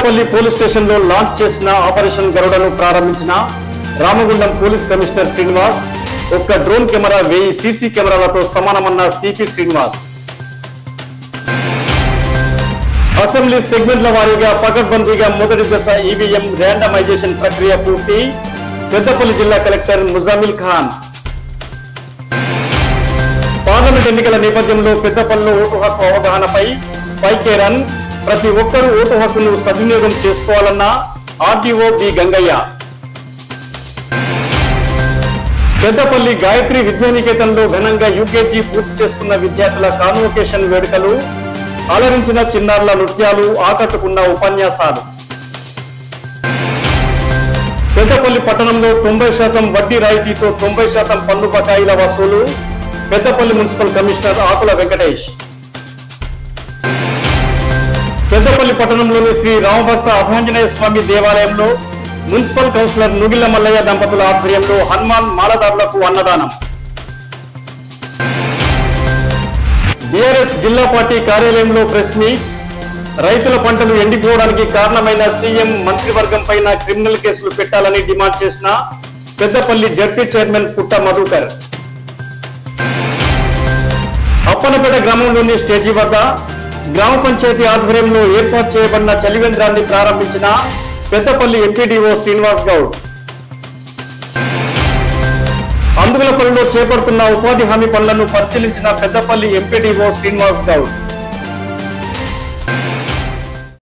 Peddapalli police station లో launch చేసిన operation గరుడను ప్రారంభించిన రామగుండం పోలీస్ కమిషనర్ శ్రీనివాస్ ఒక్క డ్రోన్ కెమెరా వెయ్యి సీసీ కెమెరాలతో సమానమన్న సిపి శ్రీనివాస్ అసెంబ్లీ సెగ్మెంట్ల వారీగా పకడ్బందీగా మొదటి దశ ఈవీఎం ర్యాండమైజేషన్ ప్రక్రియ పూర్తి పెద్దపల్లి జిల్లా కలెక్టర్ ముజామిల్ ఖాన్ పార్లమెంట్ ఎన్నికల నేపథ్యంలో పెద్దపల్లిలో ఓటు హక్కు అవగాహనపై ఫైవ్ కే రన్ ప్రతి ఒక్కరూ ఓటు హక్కును సద్వినియోగం చేసుకోవాలన్న ఆర్టీఓ బి గంగయ్య పెద్దపల్లి గాయత్రి విద్యానికేతన్లో ఘనంగా యూకేజీ పూర్తి చేసుకున్న విద్యార్థుల కాన్వొకేషన్ వేడుకలు అలరించిన చిన్నారుల నృత్యాలు ఆకట్టుకున్న ఉపన్యాసాలు పెద్దపల్లి పట్టణంలో తొంభై శాతం వడ్డీ రాయితీతో తొంభై శాతం పన్ను బకాయిల వసూలు పెద్దపల్లి మున్సిపల్ కమిషనర్ ఆకుల వెంకటేష్ పెద్దపల్లి పట్టణంలోని శ్రీ రామభక్త అభాంజనేయ స్వామి దేవాలయంలో మున్సిపల్ కౌన్సిలర్ నుగిల్ల మల్లయ్య దంపతుల ఆధ్వర్యంలో హనుమాన్ మాలదారులకు అన్నదానం బీఆర్ఎస్ జిల్లా పార్టీ కార్యాలయంలో ప్రెస్ మీట్ రైతుల పంటలు ఎండిపోవడానికి కారణమైన సీఎం మంత్రివర్గం పైన క్రిమినల్ కేసులు పెట్టాలని డిమాండ్ చేసిన పెద్దపల్లి జడ్పీ చైర్మన్ పుట్ట మధుకర్ అప్పనపేట గ్రామంలోని స్టేజీ వద్ద గ్రామ పంచాయతీ ఆధ్వర్యంలో ఏర్పాటు చేయబడిన చలివేంద్రాన్ని ప్రారంభించిన పెద్దపల్లి ఎంపీడీఓ శ్రీనివాస్ గౌడ్ అందుగులపల్లిలో చేపడుతున్న ఉపాధి హామీ పనులను పరిశీలించిన పెద్దపల్లి ఎంపీడీఓ శ్రీనివాస్ గౌడ్